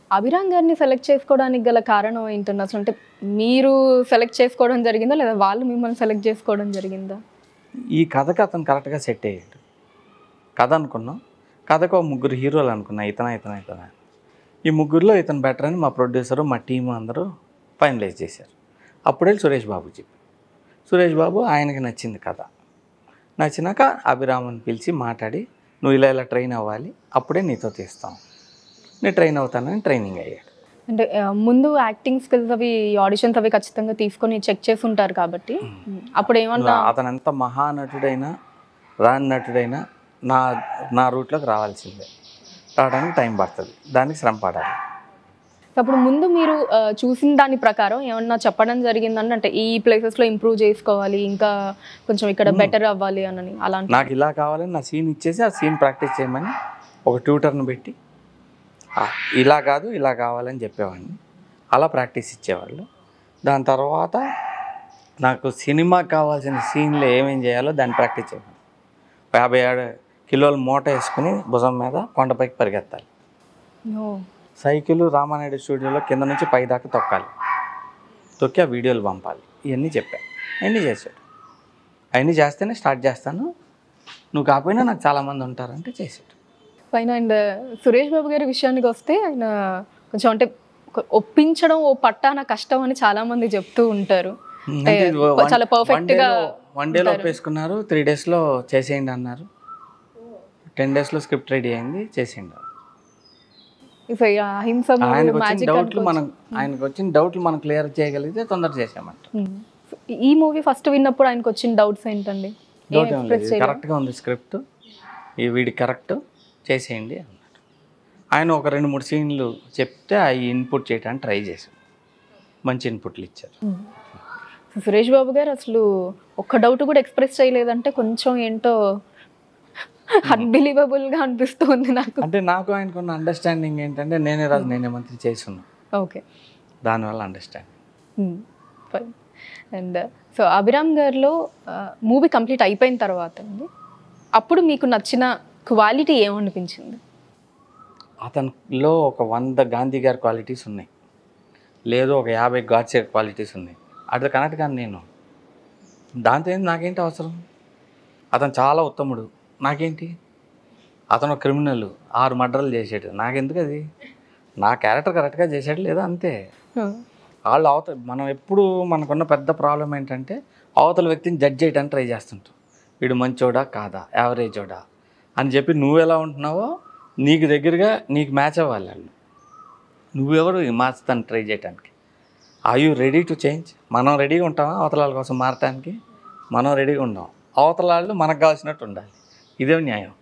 అభిరామ్ గారిని సెలెక్ట్ చేసుకోవడానికి గల కారణం ఏంటండి అసలు అంటే మీరు సెలెక్ట్ చేసుకోవడం జరిగిందా లేదా వాళ్ళు మిమ్మల్ని సెలెక్ట్ చేసుకోవడం జరిగిందా ఈ కథకి అతను కరెక్ట్గా సెట్ అయ్యాడు కథ అనుకున్నాం కథకు ఒక ముగ్గురు హీరోలు అనుకున్నా ఇతన ఇతన ఇతన ఈ ముగ్గురులో ఇతను బెటర్ అని మా ప్రొడ్యూసరు మా టీం అందరూ ఫైనలైజ్ చేశారు అప్పుడే సురేష్ బాబు చెప్పి సురేష్ బాబు ఆయనకి నచ్చింది కథ నచ్చినాక అభిరామన్ పిలిచి మాట్లాడి నువ్వు ఇలా ఇలా ట్రైన్ అవ్వాలి అప్పుడే నీతో తీస్తాం నేను ట్రైన్ అవుతానని ట్రైనింగ్ అయ్యాడు అంటే ఆ, ముందు యాక్టింగ్ స్కిల్స్ అవి ఆడిషన్స్ అవి ఖచ్చితంగా తీసుకొని చెక్ చేసి ఉంటారు కాబట్టి అప్పుడు ఏమంటా అతను ఎంత మహానటుడైనా రాని నటుడైనా నా నా రూట్లోకి రావాల్సిందే రావడానికి టైం పడుతుంది దానికి శ్రమ పడాలి అప్పుడు ముందు మీరు ఆ, చూసిన దాని ప్రకారం ఏమన్నా చెప్పడం జరిగిందంటే అంటే ఈ ప్లేసెస్ లో ఇంప్రూవ్ చేసుకోవాలి ఇంకా కొంచెం ఇక్కడ బెటర్ అవ్వాలి అని అలాంటి నాకు ఇలా కావాలని నా సీన్ ఇచ్చేసి ఆ సీన్ ప్రాక్టీస్ చేయమని ఒక ట్యూటర్ని పెట్టి "ఆ, ఇలా కాదు ఇలా కావాలని చెప్పేవాడిని అలా ప్రాక్టీస్ ఇచ్చేవాళ్ళు దాని తర్వాత నాకు సినిమాకి కావాల్సిన సీన్లో ఏమేం చేయాలో దాన్ని ప్రాక్టీస్ చేయమని యాభై ఏడు కిలోల మూట వేసుకుని భుజం మీద కొండపైకి పరిగెత్తాలి ఓ, సైకిల్ రామానాయుడు స్టూడియోలో కింద నుంచి పై దాకా తొక్కాలి తొక్కి ఆ వీడియోలు పంపాలి ఇవన్నీ చెప్పా అవన్నీ చేశాడు అవన్నీ చేస్తేనే స్టార్ట్ చేస్తాను నువ్వు కాకపోయినా నాకు చాలామంది ఉంటారంటే చేసాడు పైన అండ్ సురేష్ బాబు గారి విషయానికి వస్తే ఆయన కొంచెం అంటే ఒక ఒప్పించడం ఓ పట్టాన కష్టం అని చాలా మంది చెప్తూ ఉంటారు అంటే ఇది వన్- చాలా perfect వన్ డేలో- గా వన్ డేలో ఒప్పేసుకున్నారు త్రీ డేస్లో చేసేయండి అన్నారు టెన్ డేస్లో స్క్రిప్ట్ రెడీ అయింది చేసేయండి ఇఫ్ ఈ అహింస ఆయనకు వచ్చిన మ్యాజిక్ డౌట్లు మనం ఆయనకు వచ్చిన డౌట్లు మనం క్లియర్ చేయగలిగితే తొందర చేసామంట ఈ మూవీ ఫస్ట్ విన్నప్పుడు ఆయనకు వచ్చిన డౌట్స్ ఏంటండి ఏం డౌట్ ఏం express లేదు చేయలేదు? కరెక్ట్గా ఉంది స్క్రిప్ట్ ఈ వీడి కరెక్ట్ చేసేయండి అన్నాడు ఆయన ఒక రెండు మూడు సీన్లు చెప్తే అవి ఇన్పుట్ చేయడానికి ట్రై చేశాం మంచి ఇన్పుట్లు ఇచ్చారు మ్మ్. సో సురేష్ బాబు గారు అసలు ఒక్క డౌట్ కూడా ఎక్స్ప్రెస్ చేయలేదంటే కొంచెం ఏంటో అన్బిలీవబుల్ గా అనిపిస్తుంది నాకు అంటే నాకు ఆయనకున్న అండర్స్టాండింగ్ ఏంటంటే నేనే రాజు నేనే మంత్రి చేస్తున్నాను ఓకే దానివల్ల understanding fine and so Abhiram గారిలో మూవీ కంప్లీట్ అయిపోయిన తర్వాత అండి అప్పుడు మీకు నచ్చిన క్వాలిటీ ఏమనిపించింది అతనిలో ఒక వంద గాంధీ గారి క్వాలిటీస్ ఉన్నాయి లేదు ఒక యాభై గాడ్సే క్వాలిటీస్ ఉన్నాయి అట్లా కనెక్ట్ కానీ నేను దాంతో ఏంటి నాకేంటి అవసరం అతను చాలా ఉత్తముడు నాకేంటి అతను ఒక క్రిమినల్ ఆరు మర్డర్లు చేసాడు నాకెందుకు అది నా క్యారెక్టర్ కరెక్ట్గా చేసాడు లేదా అంతే వాళ్ళు అవతల మనం ఎప్పుడు మనకున్న పెద్ద ప్రాబ్లం ఏంటంటే అవతల వ్యక్తిని జడ్జ్ చేయడానికి ట్రై చేస్తుంటాం వీడు మంచోడా కాదా యావరేజోడా అని చెప్పి నువ్వు ఎలా ఉంటున్నావో నీకు దగ్గరగా నీకు మ్యాచ్ అవ్వాలి వాళ్ళు నువ్వెవరు మార్చుతాను ట్రై చేయడానికి I you ready to change మనం రెడీగా ఉంటామా అవతల వాళ్ళ కోసం మారటానికి మనం రెడీగా ఉండాం అవతల వాళ్ళు మనకు కావాల్సినట్టు ఉండాలి ఇదే న్యాయం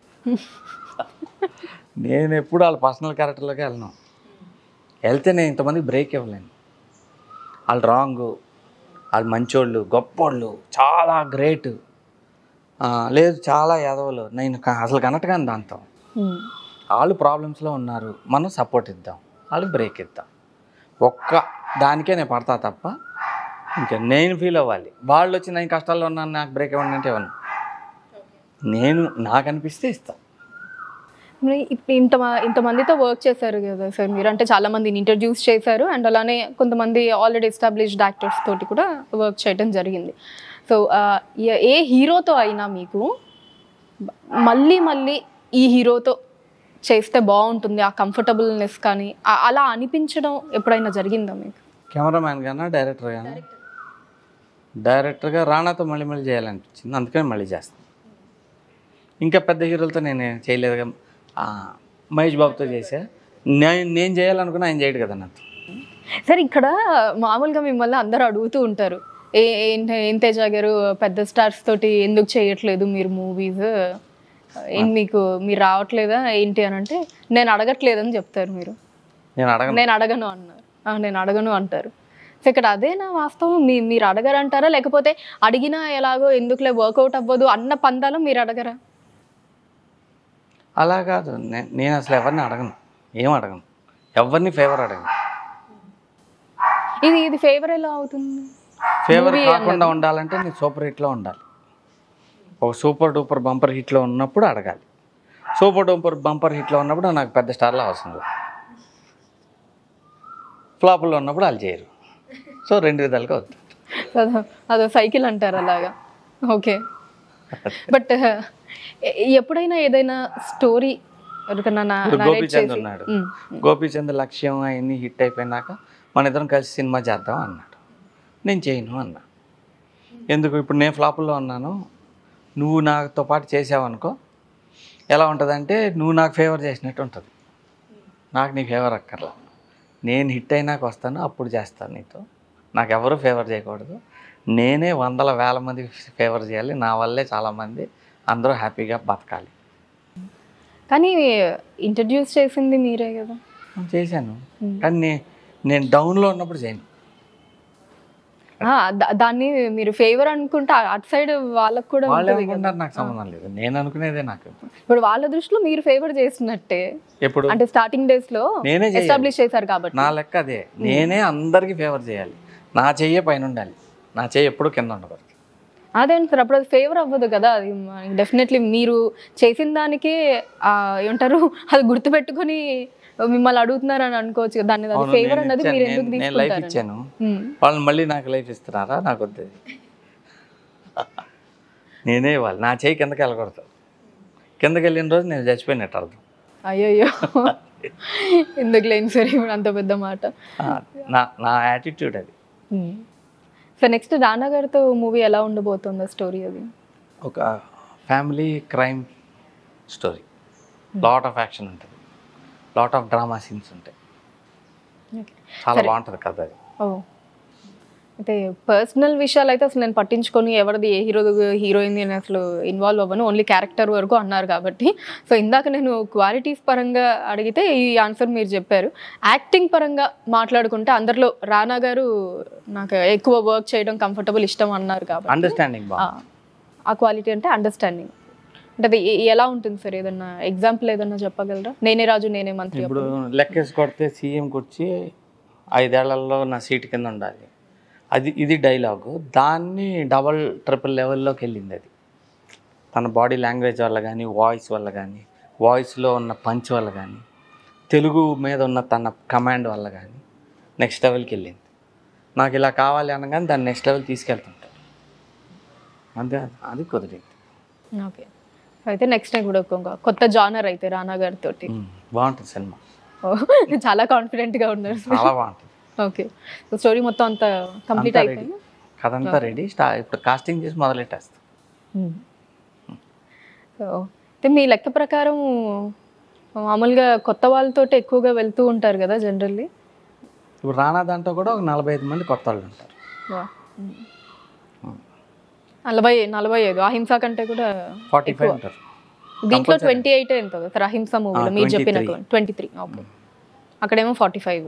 నేను ఎప్పుడు వాళ్ళ పర్సనల్ క్యారెక్టర్లోకి వెళ్ళను వెళ్తే నేను ఇంతమంది బ్రేక్ ఇవ్వలేను వాళ్ళు రాంగ్ వాళ్ళు మంచోళ్ళు గొప్పోళ్ళు చాలా గ్రేట్ లేదు చాలా యాదవులు నేను క- అసలు కనెక్ట్ కానీ దాంతో వాళ్ళు ప్రాబ్లమ్స్లో ఉన్నారు మనం సపోర్ట్ ఇద్దాం వాళ్ళకి బ్రేక్ ఇద్దాం ఒక్క దానికే నేను పడతా తప్ప ఇంకా నేను ఫీల్ అవ్వాలి వాళ్ళు వచ్చి నేను కష్టాల్లో ఉన్నాను నాకు బ్రేక్ ఇవ్వండి అంటే ఇవ్వను నేను నాకు అనిపిస్తే ఇస్తా మరి ఇప్- ఇంత ఇంతమందితో వర్క్ చేశారు కదా సార్ మీరు అంటే చాలా మందిని ఇంట్రడ్యూస్ చేశారు అండ్ అలానే కొంతమంది ఆల్రెడీ ఎస్టాబ్లిష్డ్ యాక్టర్స్ తోటి కూడా వర్క్ చేయడం జరిగింది సో ఏ హీరోతో అయినా మీకు మళ్ళీ మళ్ళీ ఈ హీరోతో చేస్తే బాగుంటుంది ఆ కంఫర్టబుల్నెస్ కానీ ఆ- అలా అనిపించడం ఎప్పుడైనా జరిగిందా మీకు కెమెరామ్యాన్ గానా డైరెక్టర్ గానా డైరెక్టర్గా రానాతో మళ్ళీ మళ్ళీ చేయాలనిపించింది అందుకని మళ్ళీ చేస్తాను ఇంకా పెద్ద హీరోలతో నేను చేయలేదు ఆ, మహేష్ బాబుతో చేసా నేను నేను చేయాలనుకున్నా ఆయన చేయడు కదా నాతో సార్ ఇక్కడ మామూలుగా మిమ్మల్ని అందరూ అడుగుతూ ఉంటారు ఏ ఏంటి ఏం తేజ గారు పెద్ద స్టార్స్ తోటి ఎందుకు చేయట్లేదు మీరు మూవీస్ ఏం మీకు మీరు రావట్లేదా ఏంటి అని అంటే నేను అడగట్లేదని చెప్తారు మీరు నేను అడగను నేను అడగను అన్నారు "ఆ, నేను అడగను అంటారు సో ఇక్కడ అదేనా వాస్తవం మీ మీరు అడగరంటారా లేకపోతే అడిగినా ఎలాగో ఎందుకులే వర్కౌట్ అవ్వదు అన్న పందాలో మీరు అడగరా అలా కాదు నే- నేను అసలు ఎవరిని అడగను ఏం అడగను ఎవరిని ఫేవర్ అడగను ఇది ఇది ఫేవర్ ఎలా అవుతుంది ఫేవర్ Movie కాకుండా ఉండాలంటే నేను సూపర్ హిట్లో ఉండాలి ఒక సూపర్ డూపర్ బంపర్ హిట్లో ఉన్నప్పుడు అడగాలి సూపర్ డూపర్ బంపర్ హిట్లో ఉన్నప్పుడు నాకు పెద్ద స్టార్లు అవసరం లేదు ఫ్లాపుల్లో ఉన్నప్పుడు వాళ్ళు చేయరు సో రెండు విధాలుగా వద్దు అదో అదో సైకిల్ అంటారు అలాగా ఓకే బట్ ఎప్పుడైనా ఏదైనా స్టోరీ ఎవరికన్నా నా- ఇప్పుడు narrate గోపీచంద్ చేసి- ఉన్నాడు ఉమ్, గోపీచంద్ లక్ష్యం అవన్నీ హిట్ అయిపోయినాక మన ఇద్దరం కలిసి సినిమా చేద్దాం అన్నాడు నేను చేయను అన్నా ఎందుకు ఇప్పుడు నేను ఫ్లాపుల్లో ఉన్నాను నువ్వు నాతో పాటు చేసావనుకో ఎలా ఉంటుందంటే నువ్వు నాకు ఫేవర్ చేసినట్టు ఉంటుంది నాకు నీ ఫేవర్ అక్కర్లా నేను హిట్ అయినాక వస్తాను అప్పుడు చేస్తాను నీతో నాకు ఎవరు ఫేవర్ చేయకూడదు నేనే వందల వేల మంది ఫేవర్ చేయాలి నా వల్లే చాలామంది అందరూ హ్యాపీగా బతకాలి కానీ ఇంట్రడ్యూస్ చేసింది మీరే కదా చేశాను Hmm. కానీ నే- నేను డౌన్లో ఉన్నప్పుడు చేయను ఆ, దా- దాన్ని మీరు ఫేవర్ అనుకుంటే ఆ- అటు సైడ్ వాళ్ళకు కూడా వాళ్ళు ఉంటుంది కదా. అనుకుంటారు నాకు సంబంధం లేదు నేను అనుకునేదే నాకు ఇప్పుడు వాళ్ళ దృష్టిలో మీరు ఫేవర్ చేసినట్టే ఎప్పుడు అంటే స్టార్టింగ్ డేస్ లో నేనే చేయాలి. ఎస్టాబ్లిష్ చేశారు కాబట్టి నా లెక్క అదే నేనే అందరికీ ఫేవర్ చేయాలి నా చెయ్యే పైన ఉండాలి నా చెయ్యి ఎప్పుడు కింద ఉండకూడదు అదే సార్ అప్పుడు అది ఫేవర్ అవ్వదు కదా అది డెఫినెట్లీ మీరు చేసిన దానికే ఆ, ఏమంటారు అది గుర్తుపెట్టుకొని మిమ్మల్ని అడుగుతున్నారు అని అనుకోవచ్చు కదా. దాన్ని అవును, ఫేవర్ నేను అన్నది ఇచ్చాను. మీరు ఎందుకు నేను- నేను లైఫ్ తీసుకుంటారు ఇచ్చాను వాళ్ళు మళ్ళీ నాకు లైఫ్ ఇస్తున్నారా నాకు వద్దు అది. నేనే ఇవ్వాలి నా చెయ్యి కిందకి వెళ్ళకూడదు కిందకి వెళ్ళిన రోజు నేను చచ్చిపోయినట్టు అర్థం అయ్యయ్యో ఎందుకు లేని సార్ ఇప్పుడు అంత పెద్ద మాట ఆ, నా నా యాటిట్యూడ్ అది సో నెక్స్ట్ రానా గారితో మూవీ ఎలా ఉండబోతుందో స్టోరీ అది ఒక family crime story lot of action ఉంటుంది లాట్ ఆఫ్ డ్రామా సీన్స్ ఉంటాయి చాలా బాగుంటుంది కథ అది ఓ అయితే పర్సనల్ విషయాలు అయితే అసలు నేను పట్టించుకొని ఎవరిది ఏ హీరో హీరోయిన్ అని అసలు ఇన్వాల్వ్ అవ్వను ఓన్లీ క్యారెక్టర్ వరకు అన్నారు కాబట్టి సో ఇందాక నేను క్వాలిటీస్ పరంగా అడిగితే ఈ ఆన్సర్ మీరు చెప్పారు యాక్టింగ్ పరంగా మాట్లాడుకుంటే అందరిలో రానా గారు నాకు ఎక్కువ వర్క్ చేయడం కంఫర్టబుల్ ఇష్టం అన్నారు కాబట్టి అండర్స్టాండింగ్ ఆ, బాగుంది ఆ క్వాలిటీ అంటే అండర్స్టాండింగ్ అంటే అది ఎ- ఎలా ఉంటుంది సార్ ఏదన్నా ఎగ్జాంపుల్ ఏదన్నా చెప్పగలరా నేనే రాజు నేనే మంత్రి ఇప్పుడు లెక్కేసి కొడితే సీఎంకి వచ్చి ఐదేళ్లలో నా సీట్ కింద ఉండాలి అది ఇది డైలాగు దాన్ని డబల్ ట్రిపుల్ లెవెల్లోకి వెళ్ళింది అది తన బాడీ లాంగ్వేజ్ వల్ల కానీ వాయిస్ వల్ల కానీ వాయిస్లో ఉన్న పంచ్ వల్ల కానీ తెలుగు మీద ఉన్న తన కమాండ్ వల్ల కానీ నెక్స్ట్ లెవెల్కి వెళ్ళింది నాకు ఇలా కావాలి అనగానే దాన్ని నెక్స్ట్ లెవెల్ తీసుకెళ్తుంటాడు అంతే అది కుదిరింది ఓకే అయితే నెక్స్ట్ టైం కూడా ఒక కొత్త జానర్ అయితే రానా గారితో ఉమ్, బాగుంటుంది సినిమా చాలా కాన్ఫిడెంట్ గా ఉన్నారు చాలా బాగుంటుంది ఓకే స్టోరీ మొత్తం అంతా కంప్లీట్ అంతా రెడీ అయిపోయింది కథ అంతా రెడీ స్టా ఇప్పుడు కాస్టింగ్ చేసి మొదలెట్టేస్తాం సో అయితే మీ లెక్క ప్రకారం మామూలుగా కొత్త వాళ్ళతో ఎక్కువగా వెళ్తూ ఉంటారు కదా జనరల్లీ ఇప్పుడు రానా దాంట్లో కూడా ఒక నలభై ఐదు మంది కొత్త వాళ్ళు ఉంటారు నలభై నలభై ఐదు అహింస కంటే కూడా ఫార్టీ ఫైవ్ ఉంటారు దీంట్లో ట్వంటీ ఎయిట్ ఎంత సార్ అహింస మూవీలో మీరు చెప్పిన 23. ట్వంటీ త్రీ ఓకే అక్కడేమో ఫార్టీ ఫైవ్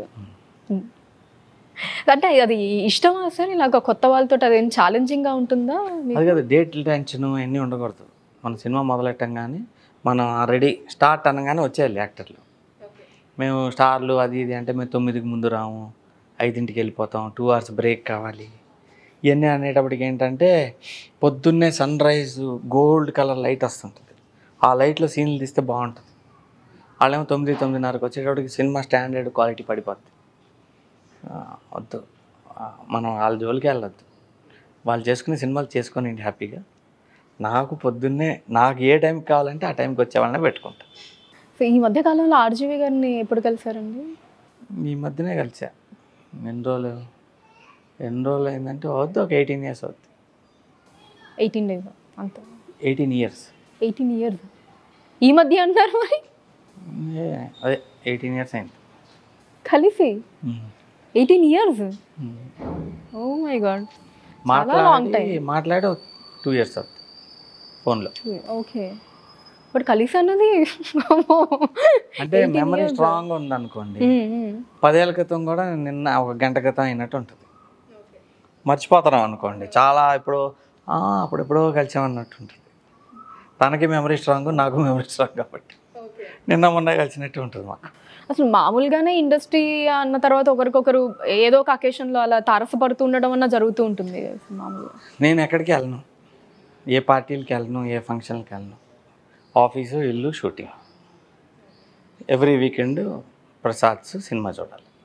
అంటే అది ఇష్టమా సార్ ఇలాగ కొత్త వాళ్ళతో అదేం ఛాలెంజింగ్ గా ఉంటుందా మీకు? అది కదా డేట్లు టెన్షన్ అన్నీ ఉండకూడదు మన సినిమా మొదలెట్టంగానే మనం రెడీ స్టార్ట్ అనగానే వచ్చేయాలి యాక్టర్లు మేము స్టార్లు అది ఇది అంటే మేము తొమ్మిదికి ముందు రాము ఐదింటికి వెళ్ళిపోతాం టూ అవర్స్ బ్రేక్ కావాలి ఇవన్నీ అనేటప్పటికి ఏంటంటే పొద్దున్నే sunrise gold colour light వస్తుంటుంది ఆ లైట్లో సీన్లు తీస్తే బాగుంటుంది వాళ్ళేమో తొమ్మిది తొమ్మిదిన్నరకు వచ్చేటప్పటికి సినిమా స్టాండర్డ్ క్వాలిటీ పడిపోద్ది ఆ, వద్దు ఆ, మనం వాళ్ళ జోలికి వెళ్ళొద్దు వాళ్ళు చేసుకునే సినిమాలు చేసుకొని హ్యాపీగా నాకు పొద్దున్నే నాకు ఏ టైంకి కావాలంటే ఆ టైంకి వచ్చే వాళ్ళనే పెట్టుకుంటా సో ఈ మధ్య కాలంలో ఆర్జీవి గారిని ఎప్పుడు కలిసారండి ఈ మధ్యనే కలిసా ఎన్ని రోజులు ఎన్ని రోజులు అయిందంటే వద్దు ఒక ఎయిటీన్ ఇయర్స్ అవుద్ది ఎయిటీన్ డేస్ అంత ఎయిటీన్ ఇయర్స్ ఎయిటీన్ ఇయర్స్ ఈ మధ్య అంటారు మరి అదే ఎయిటీన్ ఇయర్స్ అయింది కలిసి um. Eighteen years um. Oh my God చాలా లాంగ్ మాట్లాడి మాట్లాడి టూ ఇయర్స్ అవుతుంది ఫోన్లో ఓకే బట్ కలిసి అన్నది అంటే మెమరీ స్ట్రాంగ్గా ఉందనుకోండి ఉమ్, ఉమ్. పదేళ్ల క్రితం కూడా నిన్న ఒక గంట క్రితం అయినట్టు ఉంటుంది మర్చిపోతాం అనుకోండి చాలా ఇప్పుడు "ఆ, అప్పుడు ఎప్పుడో కలిసామన్నట్టు ఉంటుంది తనకి మెమరీ స్ట్రాంగ్ నాకు మెమరీ స్ట్రాంగ్ కాబట్టి నిన్న మొన్న కలిసినట్టు ఉంటుంది మాకు అసలు మామూలుగానే ఇండస్ట్రీ అన్న తర్వాత ఒకరికొకరు ఏదో ఒక అకేషన్లో అలా తారసపడుతూ ఉండడం అన్న జరుగుతూ ఉంటుంది అసలు మామూలుగా నేను ఎక్కడికి వెళ్ళను ఏ పార్టీలకి వెళ్ళను ఏ ఫంక్షన్కి వెళ్ళను ఆఫీసు ఇల్లు shooting every weekend Prasads cinema చూడాలి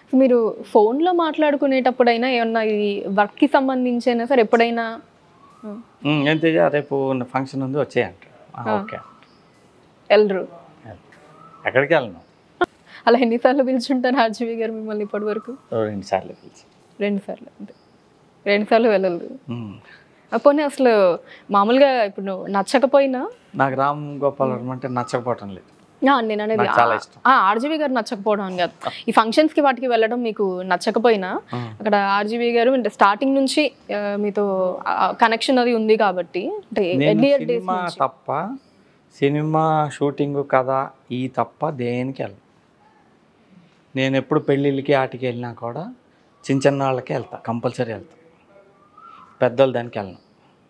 మీరు ఫోన్లో మాట్లాడుకునేటప్పుడైనా ఏమన్నా ఈ వర్క్కి సంబంధించైనా సరే ఎప్పుడైనా ఉమ్, ఏం తేజ రేపు ఫంక్షన్ ఉంది వచ్చేయంట ఓకే వెళ్ళరు ఎక్కడికి వెళ్ళను అలా ఎన్నిసార్లు పిలుచుంటారు ఆర్జీవి గారు మిమ్మల్ని ఇప్పటి వరకు రెండు సార్లు పిలిచి రెండు సార్లు అంతే రెండు సార్లు వెళ్ళలేదు ఉమ్. పోనీ అసలు మామూలుగా ఇప్పుడు నువ్వు నచ్చకపోయినా నాకు రామ్ గోపాల్ వర్మ అంటే నచ్చకపోవటం లేదు ఆ, నేను అనేది నాకు చాలా ఇష్టం. ఆర్జీవి గారు నచ్చకపోవడం అని కాదు ఈ ఫంక్షన్స్ కి వాటికి వెళ్ళడం మీకు నచ్చకపోయినా ఆ. అక్కడ ఆర్జీవి గారు అంటే స్టార్టింగ్ నుంచి ఆ, మీతో కనెక్షన్ అది ఉంది కాబట్టి అంటే నేను ఎర్లియర్ డేస్ సినిమా తప్ప సినిమా షూటింగ్ కథ ఈ తప్ప దేనికి వెళ్ళను నేను ఎప్పుడు పెళ్ళిళ్ళకి ఆటికి వెళ్ళినా కూడా చిన్న చిన్న వాళ్ళకి వెళ్తా కంపల్సరీ వెళ్తా పెద్దోళ్ళు దానికి వెళ్ళను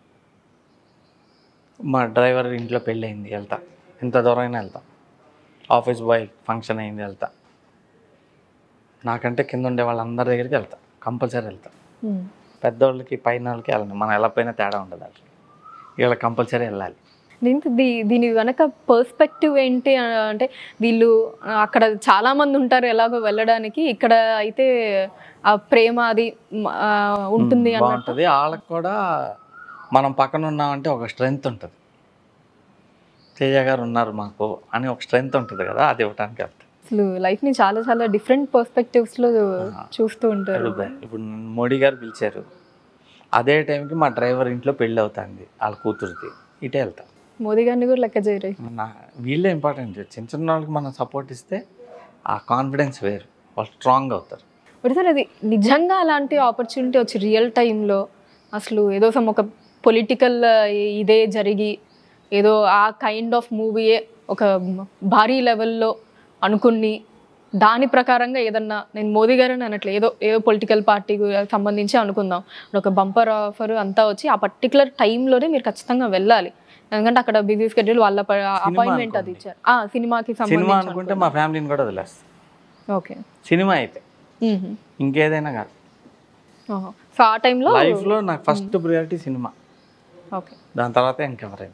మా డ్రైవర్ ఇంట్లో పెళ్ళి అయింది వెళ్తా ఎంత దూరం అయినా వెళ్తా ఆఫీస్ బాయ్ ఫంక్షన్ అయింది వెళ్తా నాకంటే కింద ఉండే వాళ్ళందరి దగ్గరికి వెళ్తా కంపల్సరీ వెళ్తా పెద్దోళ్ళకి పైన వాళ్ళకి వెళ్ళను మనం ఎలా పోయినా తేడా ఉండదు అట్లా వీళ్ళ కంపల్సరీ వెళ్ళాలి దీంతో దీ దీని వెనక పర్స్పెక్టివ్ ఏంటి ఆ, అంటే వీళ్ళు ఆ, అక్కడ చాలా మంది ఉంటారు ఎలాగో వెళ్ళడానికి ఇక్కడ అయితే ఆ ప్రేమ అది మ, ఆ, ఉంటుంది అన్నట్టు బాగుంటుంది వాళ్ళకి కూడా మనం పక్కన ఉన్నామంటే ఒక స్ట్రెంగ్త్ ఉంటుంది తేజ గారు ఉన్నారు మాకు అని ఒక స్ట్రెంగ్త్ ఉంటుంది కదా అది ఇవ్వడానికి వెళ్తాను అసలు లైఫ్ ని చాలా చాలా డిఫరెంట్ పర్స్పెక్టివ్స్ లో చూస్తూ ఉంటారు ఇప్పుడు మోడీ గారు పిలిచారు అదే టైంకి మా డ్రైవర్ ఇంట్లో పెళ్ళి అవుతుంది వాళ్ళ కూతురిది ఇటే వెళ్తాం మోదీ గారిని కూడా లెక్క చేయరు నా వీళ్ళే ఇంపార్టెంట్ చిన్న చిన్న వాళ్ళకి మనం సపోర్ట్ ఇస్తే ఆ కాన్ఫిడెన్స్ వేరు వాళ్ళు స్ట్రాంగ్ అవుతారు బట్ సార్ అది నిజంగా అలాంటి ఆపర్చునిటీ వచ్చి రియల్ టైంలో అసలు ఏదో సమ్ ఒక పొలిటికల్ ఇదే జరిగి ఏదో ఆ కైండ్ ఆఫ్ మూవీయే ఒక భారీ లెవెల్లో అనుకుని దాని ప్రకారంగా ఏదన్నా నేను మోదీ గారని అనట్లే ఏదో ఏదో పొలిటికల్ పార్టీ సంబంధించి అనుకుందాం ఒక బంపర్ ఆఫర్ అంతా వచ్చి ఆ పర్టికులర్ టైంలోనే మీరు ఖచ్చితంగా వెళ్ళాలి ఎందుకంటే అక్కడ బిజీ స్కెడ్యూల్ వాళ్ళ అపాయింట్మెంట్ అది అనుకోండి. ఇచ్చారు ఆ సినిమాకి సినిమా సంబంధించి అనుకుంటే మా ఫ్యామిలీని కూడా వదిలేస్తాం ఓకే సినిమా అయితే ఇంకేదైనా కాదు సో ఆ టైంలో లైఫ్లో నాకు ఫస్ట్ ప్రియారిటీ సినిమా ఓకే దాని తర్వాత ఇంకెవరైనా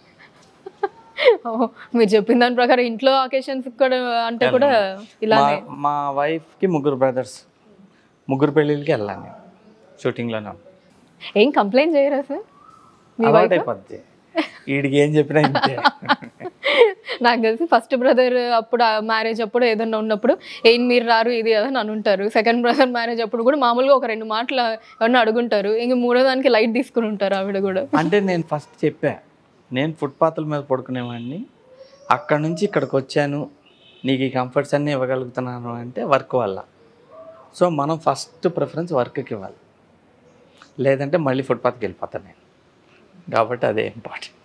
ఓహో, మీరు చెప్పిన దాని ప్రకారం ఇంట్లో అకేషన్స్ కూడా అంటే కూడా ఇలానే మా మా వైఫ్కి ముగ్గురు బ్రదర్స్ ముగ్గురు పెళ్ళిళ్ళకి వెళ్ళాను నేను షూటింగ్లోనే ఏం కంప్లైంట్ చేయరా సార్ మీ అలవాటు అయిపోద్ది వీడికి ఏం చెప్పినా ఇంతే నాకు తెలిసి ఫస్ట్ బ్రదర్ అప్పుడు మ్యారేజ్ అప్పుడు ఏదన్నా ఉన్నప్పుడు ఏం మీరు రారు ఇది అని అని ఉంటారు సెకండ్ బ్రదర్ మ్యారేజ్ అప్పుడు కూడా మామూలుగా ఒక రెండు మాటలు ఎవరన్నా అడుగుంటారు ఇంక మూడో దానికి లైట్ తీసుకుని ఉంటారు ఆవిడ కూడా అంటే నేను ఫస్ట్ చెప్పా నేను ఫుట్పాత్ల మీద పడుకునేవాడిని అక్కడ నుంచి ఇక్కడికి వచ్చాను నీకు ఈ కంఫర్ట్స్ అన్నీ ఇవ్వగలుగుతున్నాను అంటే వర్క్ వల్ల సో మనం ఫస్ట్ ప్రిఫరెన్స్ వర్క్కి ఇవ్వాలి లేదంటే మళ్ళీ ఫుట్పాత్కి వెళ్ళిపోతాను నేను కాబట్టి అదే ఇంపార్టెంట్